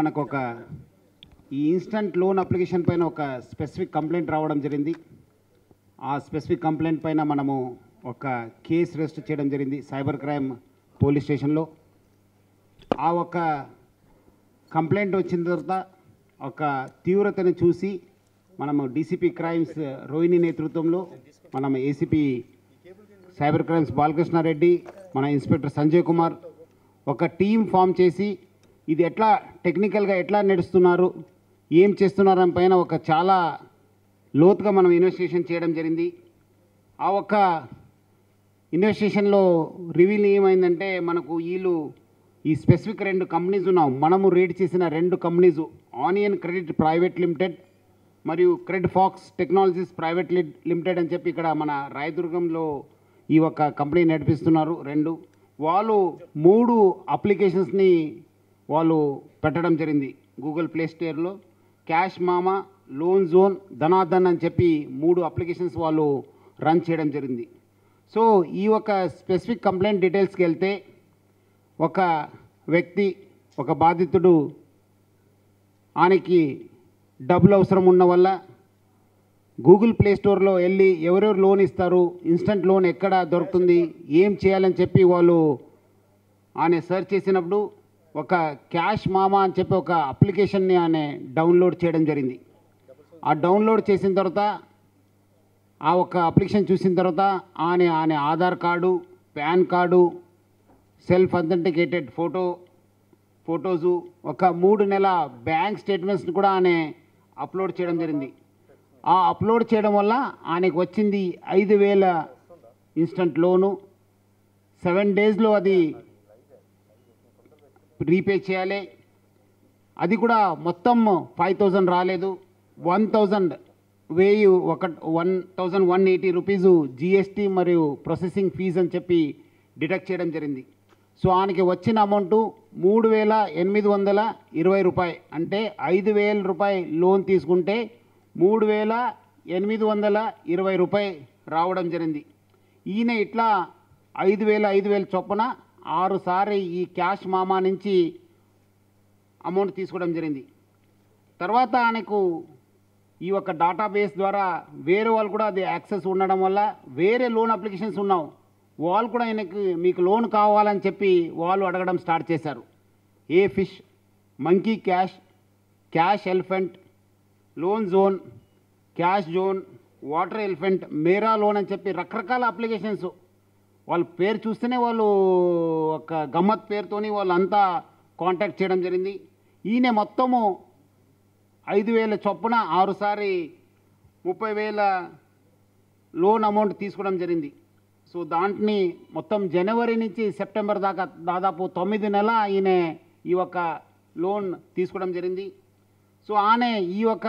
మనకు ఒక ఈ ఇన్స్టంట్ లోన్ అప్లికేషన్ పైన ఒక స్పెసిఫిక్ కంప్లైంట్ రావడం జరిగింది ఆ స్పెసిఫిక్ కంప్లైంట్ పైన మనము ఒక కేసు రిజిస్టర్ చేయడం జరిగింది సైబర్ క్రైమ్ పోలీస్ స్టేషన్లో ఆ ఒక కంప్లైంట్ వచ్చిన తర్వాత ఒక తీవ్రతను చూసి మనము డీసీపీ క్రైమ్స్ రోహిణి నేతృత్వంలో మనం ఏసీపీ సైబర్ క్రైమ్స్ బాలకృష్ణారెడ్డి మన ఇన్స్పెక్టర్ సంజయ్ కుమార్ ఒక టీం ఫామ్ చేసి ఇది ఎట్లా టెక్నికల్గా ఎట్లా నడుస్తున్నారు ఏం చేస్తున్నారు అని పైన ఒక చాలా లోతుగా మనం ఇన్వెస్టిగేషన్ చేయడం జరిగింది ఆ ఒక్క ఇన్వెస్టిగేషన్లో రివీల్ ఏమైందంటే మనకు వీళ్ళు ఈ స్పెసిఫిక్ రెండు కంపెనీస్ ఉన్నాం మనము రేట్ చేసిన రెండు companies onion credit private limited మరియు క్రెడ్ ఫాక్స్ టెక్నాలజీస్ ప్రైవేట్ లి- లిమిటెడ్ అని చెప్పి ఇక్కడ మన రాయదుర్గంలో ఈ ఒక కంపెనీ నడిపిస్తున్నారు రెండు వాళ్ళు మూడు అప్లికేషన్స్ని వాళ్ళు పెట్టడం జరిగింది గూగుల్ ప్లే స్టోర్లో cash mama loan zone Dhanadhan అని చెప్పి మూడు అప్లికేషన్స్ వాళ్ళు రన్ చేయడం జరిగింది సో ఈ ఒక స్పెసిఫిక్ కంప్లైంట్ డీటెయిల్స్కి వెళ్తే ఒక వ్యక్తి ఒక బాధితుడు ఆయనకి డబ్బులు అవసరం ఉన్న వల్ల గూగుల్ ప్లే స్టోర్లో వెళ్ళి ఎవరెవరు లోన్ ఇస్తారు ఇన్స్టంట్ లోన్ ఎక్కడ దొరుకుతుంది ఏం చేయాలని చెప్పి వాళ్ళు ఆయన సెర్చ్ చేసినప్పుడు ఒక క్యాష్ మామా అని చెప్పి ఒక అప్లికేషన్ని ఆయన డౌన్లోడ్ చేయడం జరిగింది ఆ డౌన్లోడ్ చేసిన తర్వాత ఆ ఒక అప్లికేషన్ చూసిన తర్వాత ఆయన ఆయన Aadhaar card PAN card self authenticated photo photos ఒక మూడు నెల బ్యాంక్ స్టేట్మెంట్స్ని కూడా ఆయన అప్లోడ్ చేయడం జరిగింది ఆ అప్లోడ్ చేయడం వల్ల ఆయనకు వచ్చింది ఐదు వేల ఇన్స్టంట్ లోను సెవెన్ డేస్లో అది రీపే చేయాలి అది కూడా మొత్తం ఫైవ్ థౌజండ్ రాలేదు వన్ థౌజండ్ వెయ్యి ఒక one thousand one eighty rupees GST మరియు ప్రాసెసింగ్ ఫీజ్ అని చెప్పి డిడక్ట్ చేయడం జరిగింది సో ఆయనకి వచ్చిన అమౌంట్ మూడు వేల ఎనిమిది వందల ఇరవై రూపాయి అంటే ఐదు వేల రూపాయి లోన్ తీసుకుంటే మూడు వేల ఎనిమిది వందల ఇరవై రూపాయి రావడం జరిగింది ఈయన ఇట్లా ఐదు వేల ఐదు వేల చొప్పున ఆరు సారి ఈ క్యాష్ మామా నుంచి అమౌంట్ తీసుకోవడం జరిగింది తర్వాత ఆయనకు ఈ యొక్క డేటాబేస్ ద్వారా వేరే వాళ్ళు కూడా అది యాక్సెస్ ఉండడం వల్ల వేరే లోన్ అప్లికేషన్స్ ఉన్నావు వాళ్ళు కూడా ఆయనకి మీకు లోన్ కావాలని చెప్పి వాళ్ళు అడగడం స్టార్ట్ చేశారు ఏ fish monkey cash cash elephant loan zone cash zone water elephant Mera loan అని చెప్పి రకరకాల అప్లికేషన్స్ వాళ్ళ పేరు చూస్తేనే వాళ్ళు ఒక గమ్మత్ పేరుతోని వాళ్ళంతా కాంటాక్ట్ చేయడం జరిగింది ఈయన మొత్తము ఐదు వేల చొప్పున ఆరుసారి ముప్పై వేల లోన్ అమౌంట్ తీసుకోవడం జరిగింది సో దాంట్ని మొత్తం జనవరి నుంచి సెప్టెంబర్ దాకా దాదాపు తొమ్మిది నెల ఈయన ఈ యొక్క లోన్ తీసుకోవడం జరిగింది సో ఆమె ఈ యొక్క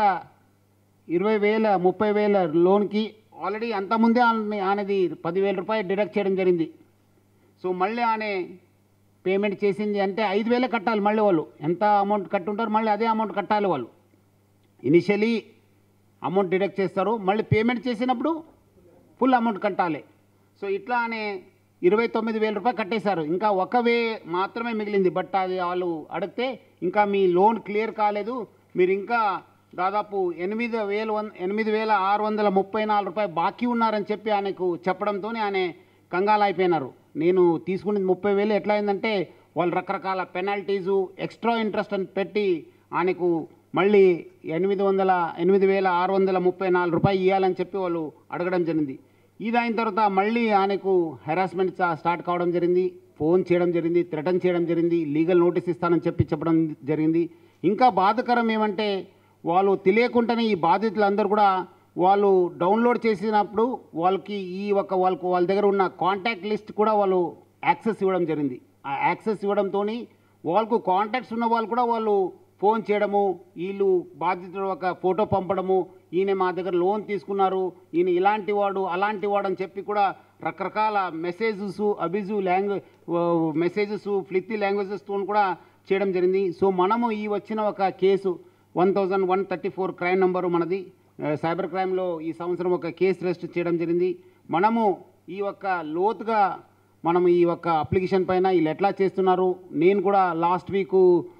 ఇరవై వేల ముప్పై వేల లోన్కి ఆల్రెడీ అంతకుముందే ఆమె ఆనది పదివేల రూపాయలు డిడక్ట్ చేయడం జరిగింది సో మళ్ళీ ఆమె పేమెంట్ చేసింది అంటే ఐదు వేలే కట్టాలి మళ్ళీ వాళ్ళు ఎంత అమౌంట్ కట్టుంటారు మళ్ళీ అదే అమౌంట్ కట్టాలి వాళ్ళు ఇనిషియలీ అమౌంట్ డిడక్ట్ చేస్తారు మళ్ళీ పేమెంట్ చేసినప్పుడు ఫుల్ అమౌంట్ కట్టాలి సో ఇట్లా అనే ఇరవై తొమ్మిది వేల రూపాయలు కట్టేశారు ఇంకా ఒక వే మాత్రమే మిగిలింది బట్ అది వాళ్ళు అడిగితే ఇంకా మీ లోన్ క్లియర్ కాలేదు మీరు ఇంకా దాదాపు ఎనిమిది వేల వన్ ఎనిమిది వేల ఆరు వందల ముప్పై నాలుగు రూపాయలు బాకీ ఉన్నారని చెప్పి ఆయనకు చెప్పడంతో ఆయన కంగాలు అయిపోయినారు నేను తీసుకున్నది ముప్పై వేలు ఎట్లా అయిందంటే వాళ్ళు రకరకాల పెనాల్టీసు ఎక్స్ట్రా ఇంట్రెస్ట్ అని పెట్టి ఆయనకు మళ్ళీ ఎనిమిది వందల ఎనిమిది వేల ఆరు వందల ముప్పై నాలుగు రూపాయలు ఇవ్వాలని చెప్పి వాళ్ళు అడగడం జరిగింది ఇది అయిన తర్వాత మళ్ళీ ఆయనకు హెరాస్మెంట్ స్టార్ట్ కావడం జరిగింది ఫోన్ చేయడం జరిగింది థ్రెటన్ చేయడం జరిగింది లీగల్ నోటీస్ ఇస్తానని చెప్పి చెప్పడం జరిగింది ఇంకా బాధకరం ఏమంటే వాళ్ళు తెలియకుండానే ఈ బాధితులందరూ కూడా వాళ్ళు డౌన్లోడ్ చేసినప్పుడు వాళ్ళకి ఈ ఒక వాళ్ళకు వాళ్ళ దగ్గర ఉన్న కాంటాక్ట్ లిస్ట్ కూడా వాళ్ళు యాక్సెస్ ఇవ్వడం జరిగింది ఆ యాక్సెస్ ఇవ్వడంతో వాళ్ళకు కాంటాక్ట్స్ ఉన్న వాళ్ళు కూడా వాళ్ళు ఫోన్ చేయడము వీళ్ళు బాధితుడు ఒక ఫోటో పంపడము ఈయన మా దగ్గర లోన్ తీసుకున్నారు ఈయన ఇలాంటి వాడు అలాంటి వాడు అని చెప్పి కూడా రకరకాల మెసేజెస్ అబిజు లాంగ్వేజ్ మెసేజెస్ ఫ్లిత్తి లాంగ్వేజెస్తో కూడా చేయడం జరిగింది సో మనము ఈ వచ్చిన ఒక case one thousand one thirty four crime number మనది ఆ, సైబర్ క్రైమ్లో ఈ సంవత్సరం ఒక కేసు రిజిస్టర్ చేయడం జరిగింది మనము ఈ యొక్క లోతుగా మనం ఈ యొక్క అప్లికేషన్ పైన వీళ్ళు ఎట్లా చేస్తున్నారు నేను కూడా లాస్ట్ వీక్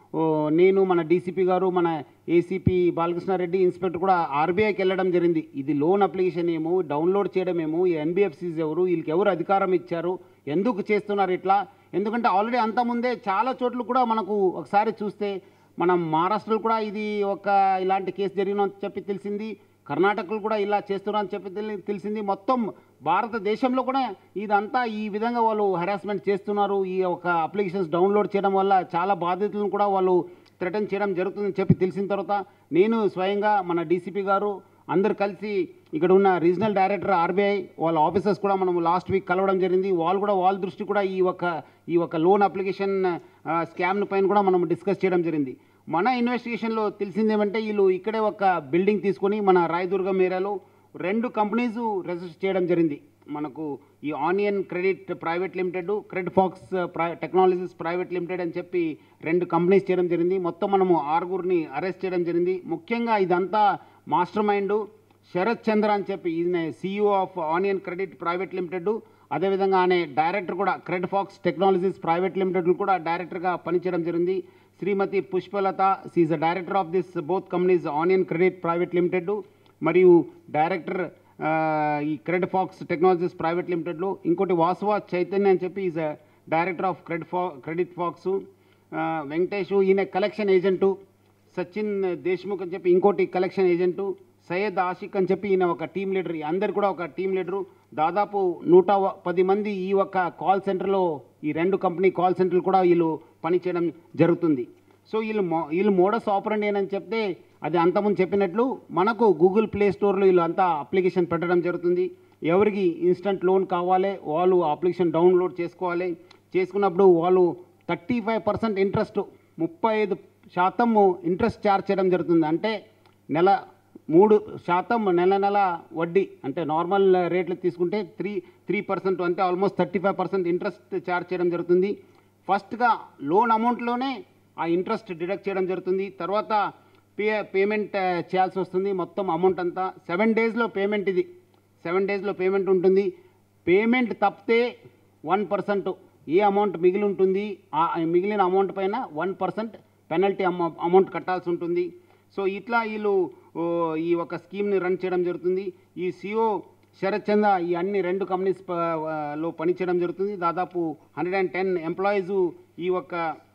ఓ, నేను మన డీసీపీ గారు మన ఏసీపీ బాలకృష్ణారెడ్డి ఇన్స్పెక్టర్ కూడా ఆర్బీఐకి వెళ్ళడం జరిగింది ఇది లోన్ అప్లికేషన్ ఏమో డౌన్లోడ్ చేయడం ఏమో ఈ ఎన్బిఎఫ్సిస్ ఎవరు వీళ్ళకి ఎవరు అధికారం ఇచ్చారు ఎందుకు చేస్తున్నారు ఇట్లా ఎందుకంటే ఆల్రెడీ అంతకుముందే చాలా చోట్ల కూడా మనకు ఒకసారి చూస్తే మనం మహారాష్ట్రలో కూడా ఇది ఒక ఇలాంటి కేసు జరిగిన చెప్పి తెలిసింది కర్ణాటకలో కూడా ఇలా చేస్తున్నారని చెప్పి తెలి- తెలిసింది మొత్తం భారతదేశంలో కూడా ఇదంతా ఈ విధంగా వాళ్ళు హెరాస్మెంట్ చేస్తున్నారు ఈ ఒక అప్లికేషన్స్ డౌన్లోడ్ చేయడం వల్ల చాలా బాధితులను కూడా వాళ్ళు థ్రెటన్ చేయడం జరుగుతుందని చెప్పి తెలిసిన తర్వాత నేను స్వయంగా మన డీసీపీ గారు అందరు కలిసి ఇక్కడ ఉన్న రీజనల్ డైరెక్టర్ ఆర్బీఐ వాళ్ళ ఆఫీసర్స్ కూడా మనం లాస్ట్ వీక్ కలవడం జరిగింది వాళ్ళు కూడా వాళ్ళ దృష్టి కూడా ఈ ఒక ఈ ఒక లోన్ అప్లికేషన్ స్కామ్ పైన కూడా మనం డిస్కస్ చేయడం జరిగింది మన ఇన్వెస్టిగేషన్లో తెలిసింది ఏమంటే వీళ్ళు ఇక్కడే ఒక బిల్డింగ్ తీసుకొని మన రాయదుర్గం ఏరియాలో రెండు కంపెనీస్ రిజిస్టర్ చేయడం జరిగింది మనకు ఈ onion credit private limited credit fox technologies private limited అని చెప్పి రెండు కంపెనీస్ చేయడం జరిగింది మొత్తం మనము ఆరుగురిని అరెస్ట్ చేయడం జరిగింది ముఖ్యంగా ఇదంతా మాస్టర్ మైండ్ శరత్ చంద్ర అని చెప్పి ఈయన CEO of onion credit private limited అదేవిధంగా ఆయన డైరెక్టర్ కూడా credit fox technologies private limited కూడా డైరెక్టర్గా పనిచేయడం జరిగింది Shrimati Pushpalatha she's the director of this both companies onion credit private limited మరియు డైరెక్టర్ ఆ, ఈ క్రెడిట్ ఫాక్స్ టెక్నాలజీస్ ప్రైవేట్ లిమిటెడ్లో ఇంకోటి వాసవ చైతన్య అని చెప్పి ఈజ్ డైరెక్టర్ ఆఫ్ క్రెడిట్ ఫా క్రెడిట్ ఫాక్స్ వెంకటేష్ ఈయన కలెక్షన్ ఏజెంటు సచిన్ దేశ్ముఖ్ అని చెప్పి ఇంకోటి కలెక్షన్ ఏజెంటు సయ్యద్ ఆషిక్ అని చెప్పి ఈయన ఒక టీం లీడర్ అందరు కూడా ఒక టీం లీడరు దాదాపు నూట వ- పది మంది ఈ ఒక కాల్ సెంటర్లో ఈ రెండు కంపెనీ కాల్ సెంటర్లు కూడా వీళ్ళు పనిచేయడం జరుగుతుంది సో వీళ్ళు మో వీళ్ళు మోడస్ ఆపరండి అని చెప్తే అది అంతకుముందు చెప్పినట్లు మనకు గూగుల్ ప్లే స్టోర్లో వీళ్ళు అంతా అప్లికేషన్ పెట్టడం జరుగుతుంది ఎవరికి ఇన్స్టంట్ లోన్ కావాలి వాళ్ళు అప్లికేషన్ డౌన్లోడ్ చేసుకోవాలి చేసుకున్నప్పుడు వాళ్ళు థర్టీ ఫైవ్ పర్సెంట్ ఇంట్రెస్ట్ ముప్పై ఐదు శాతం ఇంట్రెస్ట్ ఛార్జ్ చేయడం జరుగుతుంది అంటే నెల మూడు శాతం నెల నెల వడ్డీ అంటే నార్మల్ రేట్లు తీసుకుంటే త్రీ త్రీ పర్సెంట్ అంటే almost thirty five percent interest charge చేయడం జరుగుతుంది ఫస్ట్గా లోన్ అమౌంట్లోనే ఆ ఇంట్రెస్ట్ డిడక్ట్ చేయడం జరుగుతుంది తర్వాత పే పేమెంట్ ఆ, చేయాల్సి వస్తుంది మొత్తం అమౌంట్ అంతా సెవెన్ డేస్లో పేమెంట్ ఇది సెవెన్ డేస్లో పేమెంట్ ఉంటుంది పేమెంట్ తప్పితే వన్ పర్సెంట్ ఏ అమౌంట్ మిగిలి ఉంటుంది ఆ మిగిలిన అమౌంట్ పైన వన్ పర్సెంట్ పెనల్టీ అమౌంట్ కట్టాల్సి ఉంటుంది సో ఇట్లా వీళ్ళు ఓ, ఈ ఒక స్కీమ్ని రన్ చేయడం జరుగుతుంది ఈ సిఓ శరత్ చంద్ర ఈ అన్ని రెండు కంపెనీస్ ప- ఆ, లో పనిచేయడం జరుగుతుంది దాదాపు హండ్రెడ్ అండ్ టెన్ ఎంప్లాయీస్ ఈ ఒక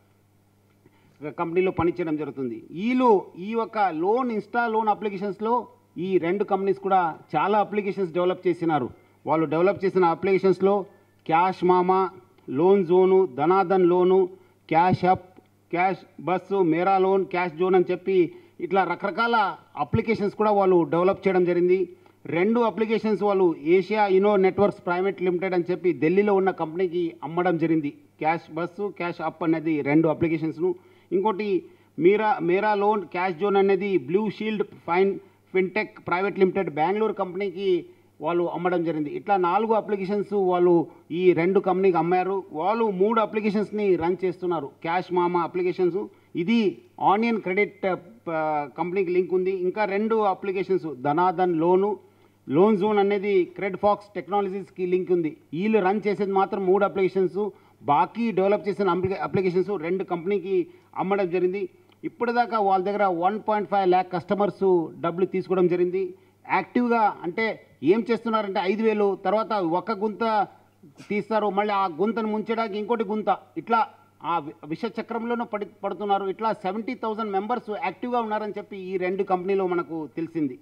కంపెనీలో పనిచేయడం జరుగుతుంది వీళ్ళు ఈ యొక్క లోన్ ఇన్స్టా లోన్ అప్లికేషన్స్లో ఈ రెండు కంపెనీస్ కూడా చాలా అప్లికేషన్స్ డెవలప్ చేసినారు వాళ్ళు డెవలప్ చేసిన అప్లికేషన్స్లో cash mama loan zone Dhanadhan loan cash up cash bus Mera loan cash zone అని చెప్పి ఇట్లా రకరకాల అప్లికేషన్స్ కూడా వాళ్ళు డెవలప్ చేయడం జరిగింది రెండు అప్లికేషన్స్ వాళ్ళు Asia ino networks private limited అని చెప్పి ఢిల్లీలో ఉన్న కంపెనీకి అమ్మడం జరిగింది క్యాష్ బస్సు క్యాష్ అప్ అనేది రెండు అప్లికేషన్స్ను ఇంకోటి మీరా మేరా లోన్ క్యాష్ జోన్ అనేది blue shield fine fintech private limited Bengaluru కంపెనీకి వాళ్ళు అమ్మడం జరిగింది ఇట్లా నాలుగు అప్లికేషన్స్ వాళ్ళు ఈ రెండు కంపెనీకి అమ్మారు వాళ్ళు మూడు అప్లికేషన్స్ని రన్ చేస్తున్నారు క్యాష్ మామా అప్లికేషన్స్ ఇది ఆనియన్ క్రెడిట్ ఆ, కంపెనీకి లింక్ ఉంది ఇంకా రెండు applications Dhanadhan loan loan zone అనేది క్రెడ్ ఫాక్స్ టెక్నాలజీస్కి లింక్ ఉంది వీళ్ళు రన్ చేసేది మాత్రం మూడు అప్లికేషన్స్ బాకీ డెవలప్ చేసిన అప్లికే అప్లికేషన్స్ రెండు కంపెనీకి అమ్మడం జరిగింది ఇప్పటిదాకా వాళ్ళ దగ్గర one point five lakh customers డబ్బులు తీసుకోవడం జరిగింది యాక్టివ్గా అంటే ఏం చేస్తున్నారంటే ఐదు వేలు తర్వాత ఒక గుంత తీస్తారు మళ్ళీ ఆ గుంతను ముంచడానికి ఇంకోటి గుంత ఇట్లా ఆ వి- విష చక్రంలోనూ పడి పడుతున్నారు ఇట్లా సెవెంటీ థౌజండ్ మెంబర్స్ యాక్టివ్గా ఉన్నారని చెప్పి ఈ రెండు కంపెనీలో మనకు తెలిసింది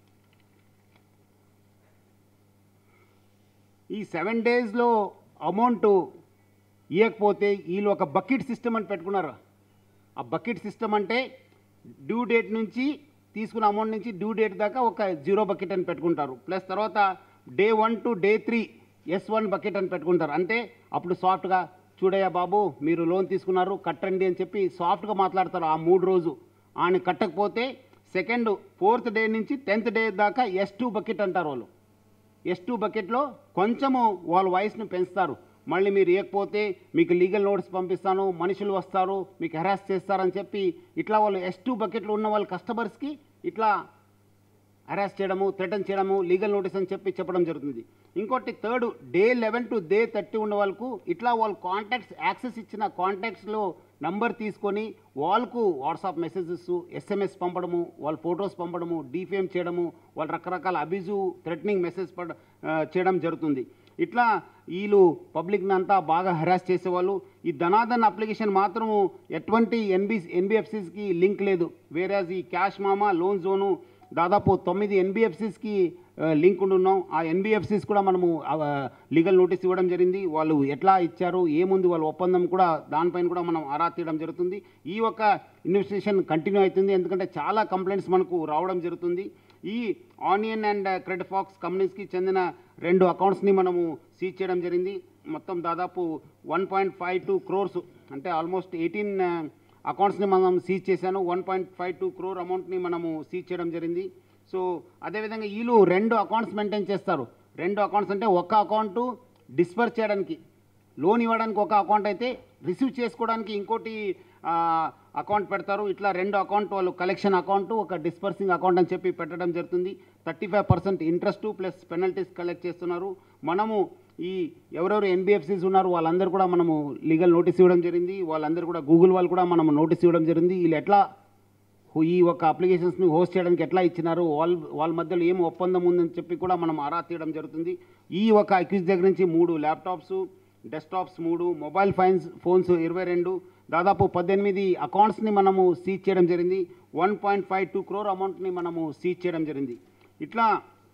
ఈ సెవెన్ డేస్లో అమౌంట్ ఇవ్వకపోతే వీళ్ళు ఒక బకెట్ సిస్టమ్ అని పెట్టుకున్నారు ఆ బకెట్ సిస్టమ్ అంటే డ్యూ డేట్ నుంచి తీసుకున్న అమౌంట్ నుంచి డ్యూ డేట్ దాకా ఒక జీరో బకెట్ అని పెట్టుకుంటారు ప్లస్ తర్వాత day one to day three S one bucket అని పెట్టుకుంటారు అంటే అప్పుడు సాఫ్ట్గా చూడయ్యా బాబు మీరు లోన్ తీసుకున్నారు కట్టండి అని చెప్పి సాఫ్ట్గా మాట్లాడతారు ఆ మూడు రోజు ఆయన కట్టకపోతే సెకండ్ ఫోర్త్ డే నుంచి టెన్త్ డే దాకా ఎస్ టూ బకెట్ అంటారు వాళ్ళు ఎస్ టూ బకెట్లో కొంచెము వాళ్ళ వాయిస్ని పెంచుతారు మళ్ళీ మీరు ఇవ్వకపోతే మీకు లీగల్ నోటీస్ పంపిస్తాను మనుషులు వస్తారు మీకు హెరాస్ చేస్తారని చెప్పి ఇట్లా వాళ్ళు ఎస్ టూ బకెట్లో ఉన్న వాళ్ళ కస్టమర్స్కి ఇట్లా అరెస్ట్ చేయడము థ్రెటన్ చేయడము లీగల్ నోటీస్ అని చెప్పి చెప్పడం జరుగుతుంది ఇంకోటి third day eleven to day thirty ఉన్న వాళ్ళకు ఇట్లా వాళ్ళు కాంటాక్ట్స్ యాక్సెస్ ఇచ్చిన కాంటాక్ట్స్లో నంబర్ తీసుకొని వాళ్ళకు వాట్సాప్ మెసేజెస్ ఎస్ఎంఎస్ పంపడము వాళ్ళ ఫొటోస్ పంపడము డిఫేమ్ చేయడము వాళ్ళ రకరకాల అబిజు థ్రెటనింగ్ మెసేజ్ పడ ఆ, చేయడం జరుగుతుంది ఇట్లా వీళ్ళు పబ్లిక్ని అంతా బాగా హెరాస్ చేసేవాళ్ళు ఈ ధనాధన్ అప్లికేషన్ మాత్రము ఎటువంటి ఎన్బి ఎన్బిఎఫ్సిస్కి లింక్ లేదు వేరే ఈ క్యాష్ మామా లోన్ జోను దాదాపు తొమ్మిది ఎన్బిఎఫ్సిస్కి లింక్ ఉండి ఉన్నాం ఆ ఎన్బిఎఫ్సిస్ కూడా మనము లీగల్ నోటీస్ ఇవ్వడం జరిగింది వాళ్ళు ఎట్లా ఇచ్చారు ఏముంది వాళ్ళ ఒప్పందం కూడా దానిపైన కూడా మనం ఆరా తీయడం జరుగుతుంది ఈ యొక్క ఇన్వెస్టిగేషన్ కంటిన్యూ అవుతుంది ఎందుకంటే చాలా కంప్లైంట్స్ మనకు రావడం జరుగుతుంది ఈ ఆనియన్ అండ్ క్రెడిట్ ఫాక్స్ కంపెనీస్కి చెందిన రెండు అకౌంట్స్ని మనము సీజ్ చేయడం జరిగింది మొత్తం దాదాపు one point five two crores అంటే ఆల్మోస్ట్ ఎయిటీన్ అకౌంట్స్ని మనం సీజ్ చేశాను one point five two crore అమౌంట్ని మనము సీజ్ చేయడం జరిగింది సో అదేవిధంగా వీళ్ళు రెండు అకౌంట్స్ మెయింటైన్ చేస్తారు రెండు అకౌంట్స్ అంటే ఒక అకౌంట్ డిస్పర్స్ చేయడానికి లోన్ ఇవ్వడానికి ఒక అకౌంట్ అయితే రిసీవ్ చేసుకోవడానికి ఇంకోటి ఆ, అకౌంట్ పెడతారు ఇట్లా రెండు అకౌంట్ వాళ్ళు కలెక్షన్ అకౌంట్ ఒక డిస్పర్సింగ్ అకౌంట్ అని చెప్పి పెట్టడం జరుగుతుంది thirty five percent interest plus penalties collect చేస్తున్నారు మనము ఈ ఎవరెవరు ఎన్బిఎఫ్సిస్ ఉన్నారు వాళ్ళందరూ కూడా మనము లీగల్ నోటీస్ ఇవ్వడం జరిగింది వాళ్ళందరూ కూడా గూగుల్ వాళ్ళు కూడా మనము నోటీస్ ఇవ్వడం జరిగింది వీళ్ళు ఎట్లా హు- ఈ ఒక అప్లికేషన్స్ని హోస్ట్ చేయడానికి ఎట్లా ఇచ్చినారు వాళ్ళ వాళ్ళ మధ్యలో ఏం ఒప్పందం ఉందని చెప్పి కూడా మనం ఆరా తీయడం జరుగుతుంది ఈ ఒక అక్యూజ్ దగ్గర నుంచి మూడు ల్యాప్టాప్స్ డెస్క్టాప్స్ మూడు మొబైల్ ఫైన్స్ ఫోన్స్ ఇరవై రెండు దాదాపు పద్దెనిమిది అకౌంట్స్ని మనము సీజ్ చేయడం జరిగింది one point five two crore అమౌంట్ని మనము సీజ్ చేయడం జరిగింది ఇట్లా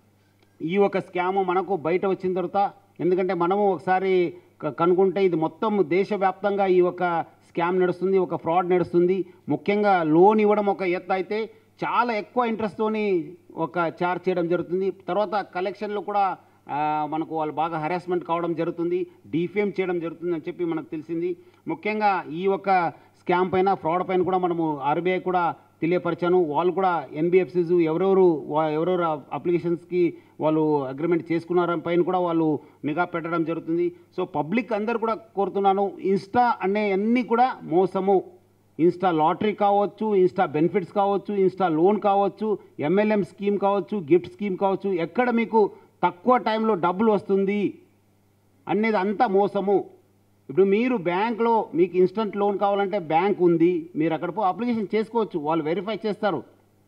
ఈ ఒక స్కామ్ మనకు బయట వచ్చిన తర్వాత ఎందుకంటే మనము ఒకసారి క- కనుక్కుంటే ఇది మొత్తం దేశవ్యాప్తంగా ఈ ఒక స్కామ్ నడుస్తుంది ఒక ఫ్రాడ్ నడుస్తుంది ముఖ్యంగా లోన్ ఇవ్వడం ఒక ఎత్తు అయితే చాలా ఎక్కువ ఇంట్రెస్ట్తోని ఒక చార్జ్ చేయడం జరుగుతుంది తర్వాత కలెక్షన్లో కూడా ఆ, మనకు వాళ్ళు బాగా హెరాస్మెంట్ కావడం జరుగుతుంది డిఫేమ్ చేయడం జరుగుతుంది అని చెప్పి మనకు తెలిసింది ముఖ్యంగా ఈ ఒక స్కామ్ పైన ఫ్రాడ్ పైన కూడా మనము ఆర్బీఐ కూడా తెలియపరిచాను వాళ్ళు కూడా ఎన్బిఎఫ్సిస్ ఎవరెవరు వా- ఎవరెవరు అప్లికేషన్స్కి వాళ్ళు అగ్రిమెంట్ చేసుకున్నారని పైన కూడా వాళ్ళు నిఘా పెట్టడం జరుగుతుంది సో పబ్లిక్ అందరు కూడా కోరుతున్నాను ఇన్స్టా అనే అన్నీ కూడా మోసము ఇన్స్టా లాటరీ కావచ్చు ఇన్స్టా బెనిఫిట్స్ కావచ్చు ఇన్స్టా లోన్ కావచ్చు ఎంఎల్ఎం స్కీమ్ కావచ్చు గిఫ్ట్ స్కీమ్ కావచ్చు ఎక్కడ మీకు తక్కువ టైంలో డబ్బులు వస్తుంది అనేది అంతా మోసము ఇప్పుడు మీరు బ్యాంక్లో మీకు ఇన్స్టంట్ లోన్ కావాలంటే బ్యాంక్ ఉంది మీరు అక్కడ పో అప్లికేషన్ చేసుకోవచ్చు వాళ్ళు వెరిఫై చేస్తారు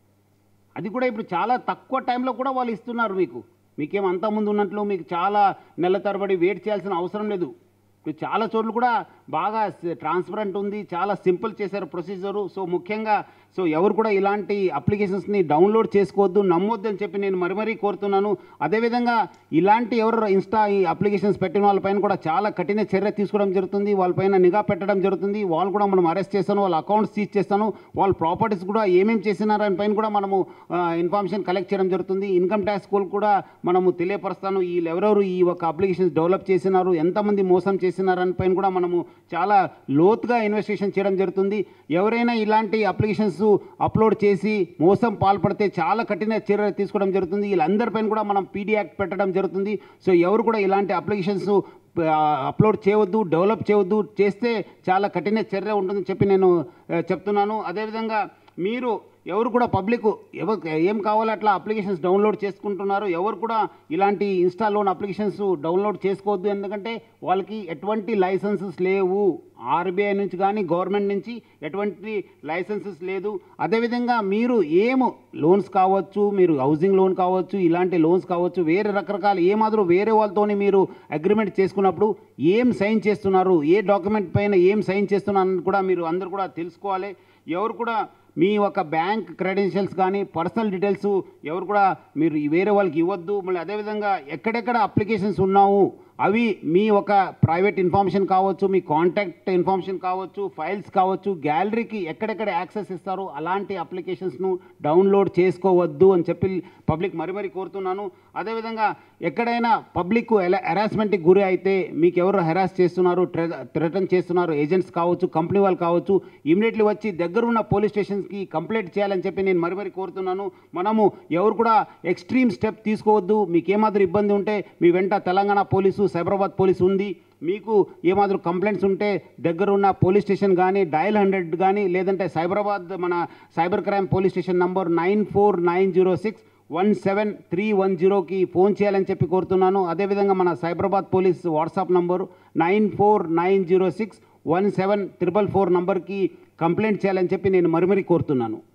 అది కూడా ఇప్పుడు చాలా తక్కువ టైంలో కూడా వాళ్ళు ఇస్తున్నారు మీకు మీకేం అంత ముందు ఉన్నట్లు మీకు చాలా నెల తరబడి వెయిట్ చేయాల్సిన అవసరం లేదు ఇప్పుడు చాలా చోట్ల కూడా బాగా ట్రాన్స్పరెంట్ ఉంది చాలా సింపుల్ చేశారు ప్రొసీజరు సో ముఖ్యంగా సో ఎవరు కూడా ఇలాంటి అప్లికేషన్స్ని డౌన్లోడ్ చేసుకోవద్దు నమ్మొద్దు అని చెప్పి నేను మరి మరీ కోరుతున్నాను అదేవిధంగా ఇలాంటి ఎవరు ఇన్స్టా ఈ అప్లికేషన్స్ పెట్టిన వాళ్ళపైన కూడా చాలా కఠిన చర్య తీసుకోవడం జరుగుతుంది వాళ్ళపైన నిఘా పెట్టడం జరుగుతుంది వాళ్ళు కూడా మనం అరెస్ట్ చేస్తాను వాళ్ళ అకౌంట్స్ సీజ్ చేస్తాను వాళ్ళ ప్రాపర్టీస్ కూడా ఏమేమి చేసినారు అని పైన కూడా మనము ఇన్ఫర్మేషన్ కలెక్ట్ చేయడం జరుగుతుంది ఇన్కమ్ ట్యాక్స్ స్కూల్ కూడా మనము తెలియపరుస్తాను వీళ్ళు ఎవరెవరు ఈ ఒక అప్లికేషన్స్ డెవలప్ చేసినారు ఎంతమంది మోసం చేసినారు అని పైన కూడా మనము చాలా లోతుగా ఇన్వెస్టిగేషన్ చేయడం జరుగుతుంది ఎవరైనా ఇలాంటి అప్లికేషన్స్ అప్లోడ్ చేసి మోసం పాల్పడితే చాలా కఠిన చర్య తీసుకోవడం జరుగుతుంది వీళ్ళందరిపైన కూడా మనం పీడీ యాక్ట్ పెట్టడం జరుగుతుంది సో ఎవరు కూడా ఇలాంటి అప్లికేషన్స్ అప్లోడ్ చేయవద్దు డెవలప్ చేయవద్దు చేస్తే చాలా కఠిన చర్య ఉంటుందని చెప్పి నేను ఆ, చెప్తున్నాను అదేవిధంగా మీరు ఎవరు కూడా పబ్లిక్ ఎవరు ఏం కావాలో అట్లా అప్లికేషన్స్ డౌన్లోడ్ చేసుకుంటున్నారు ఎవరు కూడా ఇలాంటి ఇన్స్టా లోన్ అప్లికేషన్స్ డౌన్లోడ్ చేసుకోవద్దు ఎందుకంటే వాళ్ళకి ఎటువంటి లైసెన్సెస్ లేవు ఆర్బీఐ నుంచి కానీ గవర్నమెంట్ నుంచి ఎటువంటి లైసెన్సెస్ లేదు అదేవిధంగా మీరు ఏం లోన్స్ కావచ్చు మీరు హౌసింగ్ లోన్ కావచ్చు ఇలాంటి లోన్స్ కావచ్చు వేరే రకరకాల ఏమాత్రం వేరే వాళ్ళతోని మీరు అగ్రిమెంట్ చేసుకున్నప్పుడు ఏం సైన్ చేస్తున్నారు ఏ డాక్యుమెంట్ పైన ఏం సైన్ చేస్తున్నారు అని కూడా మీరు అందరు కూడా తెలుసుకోవాలి ఎవరు కూడా మీ ఒక బ్యాంక్ క్రెడెన్షియల్స్ కానీ పర్సనల్ డీటెయిల్స్ ఎవరు కూడా మీరు వేరే వాళ్ళకి ఇవ్వద్దు మళ్ళీ అదేవిధంగా ఎక్కడెక్కడ అప్లికేషన్స్ ఉన్నావు అవి మీ ఒక ప్రైవేట్ ఇన్ఫర్మేషన్ కావచ్చు మీ కాంటాక్ట్ ఇన్ఫర్మేషన్ కావచ్చు ఫైల్స్ కావచ్చు గ్యాలరీకి ఎక్కడెక్కడ యాక్సెస్ ఇస్తారో అలాంటి అప్లికేషన్స్ను డౌన్లోడ్ చేసుకోవద్దు అని చెప్పి పబ్లిక్ మరి మరి కోరుతున్నాను అదేవిధంగా ఎక్కడైనా పబ్లిక్ హెరాస్మెంట్కి గురి అయితే మీకు ఎవరు హెరాస్ చేస్తున్నారు థ్రెటన్ చేస్తున్నారు ఏజెంట్స్ కావచ్చు కంపెనీ వాళ్ళు కావచ్చు ఇమీడియట్లీ వచ్చి దగ్గరున్న పోలీస్ స్టేషన్స్కి కంప్లైంట్ చేయాలని చెప్పి నేను మరి మరి కోరుతున్నాను మనము ఎవరు కూడా ఎక్స్ట్రీమ్ స్టెప్ తీసుకోవద్దు మీకు ఏమాత్రం ఇబ్బంది ఉంటే మీ వెంట తెలంగాణ పోలీసు సైబరాబాద్ పోలీసు ఉంది మీకు ఏమాత్రం కంప్లైంట్స్ ఉంటే దగ్గర ఉన్న పోలీస్ స్టేషన్ కానీ డయల్ హండ్రెడ్ కానీ లేదంటే సైబరాబాద్ మన cyber crime police station number nine four nine zero six one seven three one జీరోకి ఫోన్ చేయాలని చెప్పి కోరుతున్నాను అదేవిధంగా మన Cyberabad police WhatsApp number nine four nine zero six one seven triple four నంబర్కి కంప్లైంట్ చేయాలని చెప్పి నేను మరి మరీ కోరుతున్నాను